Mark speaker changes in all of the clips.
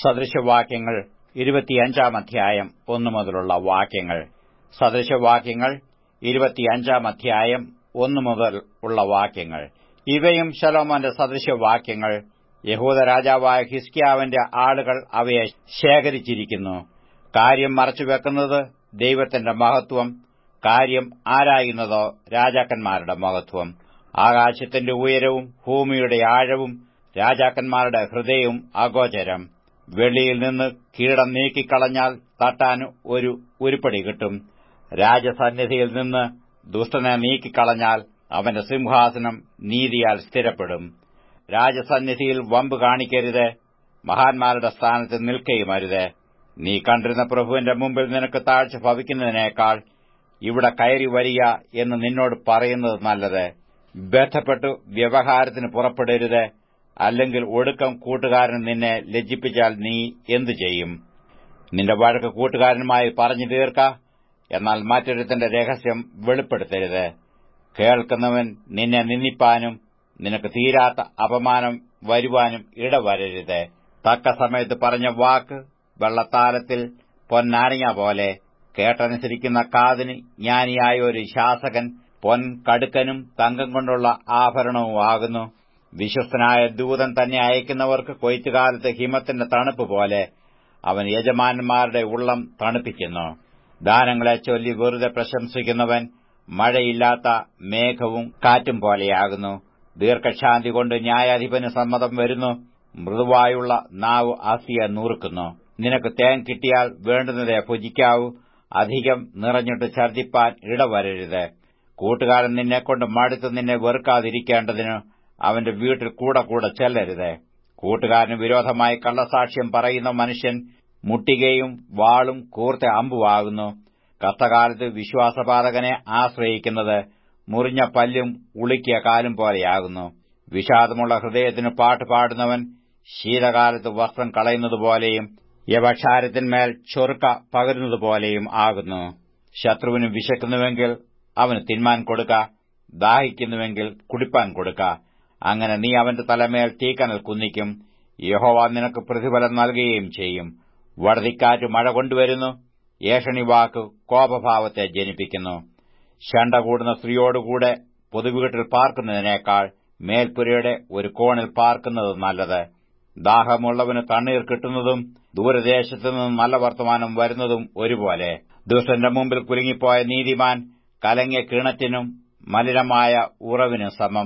Speaker 1: സദൃശവാക്യങ്ങൾ ഇരുപത്തിയഞ്ചാം അധ്യായം ഒന്നു മുതലുള്ള വാക്യങ്ങൾ സദൃശവാക്യങ്ങൾ ഇരുപത്തിയഞ്ചാം അധ്യായം ഒന്നു മുതൽ ഉള്ള വാക്യങ്ങൾ ഇവയും ശലോമോന്റെ സദൃശവാക്യങ്ങൾ യഹൂദ രാജാവായ ഹിസ്കിയാവിന്റെ ആളുകൾ അവയെ ശേഖരിച്ചിരിക്കുന്നു കാര്യം മറച്ചുവെക്കുന്നത് ദൈവത്തിന്റെ മഹത്വം കാര്യം ആരായുന്നതോ രാജാക്കന്മാരുടെ മഹത്വം ആകാശത്തിന്റെ ഉയരവും ഭൂമിയുടെ ആഴവും രാജാക്കന്മാരുടെ ഹൃദയവും അഗോചരം വെളിയിൽ നിന്ന് കീടം നീക്കിക്കളഞ്ഞാൽ തട്ടാൻ ഒരു ഉരുപ്പടി കിട്ടും രാജസന്നിധിയിൽ നിന്ന് ദുഷ്ടനെ നീക്കിക്കളഞ്ഞാൽ അവന്റെ സിംഹാസനം നീതിയാൽ സ്ഥിരപ്പെടും രാജസന്നിധിയിൽ വമ്പ് കാണിക്കരുത് മഹാന്മാരുടെ സ്ഥാനത്ത് നിൽക്കുകയുമരുത് നീ കണ്ടിരുന്ന പ്രഭുവിന്റെ മുമ്പിൽ നിനക്ക് താഴ്ച ഭവിക്കുന്നതിനേക്കാൾ ഇവിടെ കയറി വരിക എന്ന് നിന്നോട് പറയുന്നത് നല്ലത് ബന്ധപ്പെട്ടു വ്യവഹാരത്തിന് പുറപ്പെടരുത് അല്ലെങ്കിൽ ഒടുക്കം കൂട്ടുകാരൻ നിന്നെ ലജ്ജിപ്പിച്ചാൽ നീ എന്തു ചെയ്യും നിന്റെ വഴക്ക് കൂട്ടുകാരനുമായി പറഞ്ഞു തീർക്ക എന്നാൽ മറ്റൊരുത്തന്റെ രഹസ്യം വെളിപ്പെടുത്തരുത് കേൾക്കുന്നവൻ നിന്നെ നിന്ദിപ്പാനും നിനക്ക് തീരാത്ത അപമാനം വരുവാനും ഇടവരരുത് തക്ക സമയത്ത് പറഞ്ഞ വാക്ക് വെള്ളത്താലത്തിൽ പൊന്നാരങ്ങ പോലെ കേട്ടനുസരിക്കുന്ന കാതിന് ജ്ഞാനിയായ ഒരു ശാസകൻ പൊൻ കടുക്കനും തങ്കം കൊണ്ടുള്ള ആഭരണവുമാകുന്നു വിശ്വസ്തനായ ദൂതൻ തന്നെ അയക്കുന്നവർക്ക് കൊയ്ത്തുകാലത്ത് ഹിമത്തിന്റെ തണുപ്പ് പോലെ അവൻ യജമാനന്മാരുടെ ഉള്ളം തണുപ്പിക്കുന്നു ദാനങ്ങളെ ചൊല്ലി വെറുതെ പ്രശംസിക്കുന്നവൻ മഴയില്ലാത്ത മേഘവും കാറ്റും പോലെയാകുന്നു ദീർഘശാന്തി കൊണ്ട് ന്യായാധിപന് സമ്മതം വരുന്നു മൃദുവായുള്ള നാവ് അസിയെ നൂറുക്കുന്നു നിനക്ക് തേൻ കിട്ടിയാൽ വേണ്ടുന്നതേ ഭുജിക്കാവൂ അധികം നിറഞ്ഞിട്ട് ഛർദ്ദിപ്പാൻ ഇടവരരുത് കൂട്ടുകാരൻ നിന്നെക്കൊണ്ട് മടുത്ത് നിന്നെ വെറുക്കാതിരിക്കേണ്ടതിന് അവന്റെ വീട്ടിൽ കൂടെ കൂടെ ചെല്ലരുത് കൂട്ടുകാരന് വിരോധമായി കള്ളസാക്ഷ്യം പറയുന്ന മനുഷ്യൻ മുട്ടികയും വാളും കൂർത്ത അമ്പുവാകുന്നു കഷ്ടകാലത്ത് വിശ്വാസപാതകനെ ആശ്രയിക്കുന്നത് മുറിഞ്ഞ പല്ലും ഉളുക്കിയ കാലും പോലെയാകുന്നു വിഷാദമുള്ള ഹൃദയത്തിന് പാട്ട് പാടുന്നവൻ ശീതകാലത്ത് വസ്ത്രം കളയുന്നതുപോലെയും യവക്ഷാരത്തിന്മേൽ ചൊറുക്ക പകരുന്നതുപോലെയും ആകുന്നു ശത്രുവിന് വിശക്കുന്നുവെങ്കിൽ അവന് തിന്മാൻ കൊടുക്ക ദാഹിക്കുന്നുവെങ്കിൽ കുടിപ്പാൻ കൊടുക്ക അങ്ങനെ നീ അവന്റെ തലമേൽ തീക്കനൽ കുന്നിക്കും യഹോവ നിനക്ക് പ്രതിഫലം നൽകുകയും ചെയ്യും വടതിക്കാറ്റ് മഴ കൊണ്ടുവരുന്നു ഏഷണിവാക്ക് കോപഭാവത്തെ ജനിപ്പിക്കുന്നു ശണ്ട കൂടുന്ന സ്ത്രീയോടുകൂടെ പൊതുവീട്ടിൽ പാർക്കുന്നതിനേക്കാൾ മേൽപ്പുരയുടെ ഒരു കോണിൽ പാർക്കുന്നത് നല്ലത് ദാഹമുള്ളവന് കണ്ണീർ കിട്ടുന്നതും ദൂരദേശത്തുനിന്നും നല്ല വർത്തമാനം വരുന്നതും ഒരുപോലെ ദുഷ്ടന്റെ മുമ്പിൽ കുലുങ്ങിപ്പോയ നീതിമാൻ കലങ്ങിയ കിണറ്റിനും മലിനമായ ഉറവിന് സമം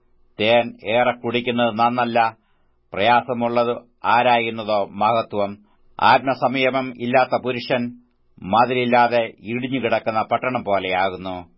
Speaker 1: തേൻ ഏറെ കുടിക്കുന്നത് നന്നല്ല പ്രയാസമുള്ളത് ആരായുന്നതോ മഹത്വം ആത്മസംയമം ഇല്ലാത്ത പുരുഷൻ മതിലില്ലാതെ ഇടിഞ്ഞുകിടക്കുന്ന പട്ടണം പോലെയാകുന്നു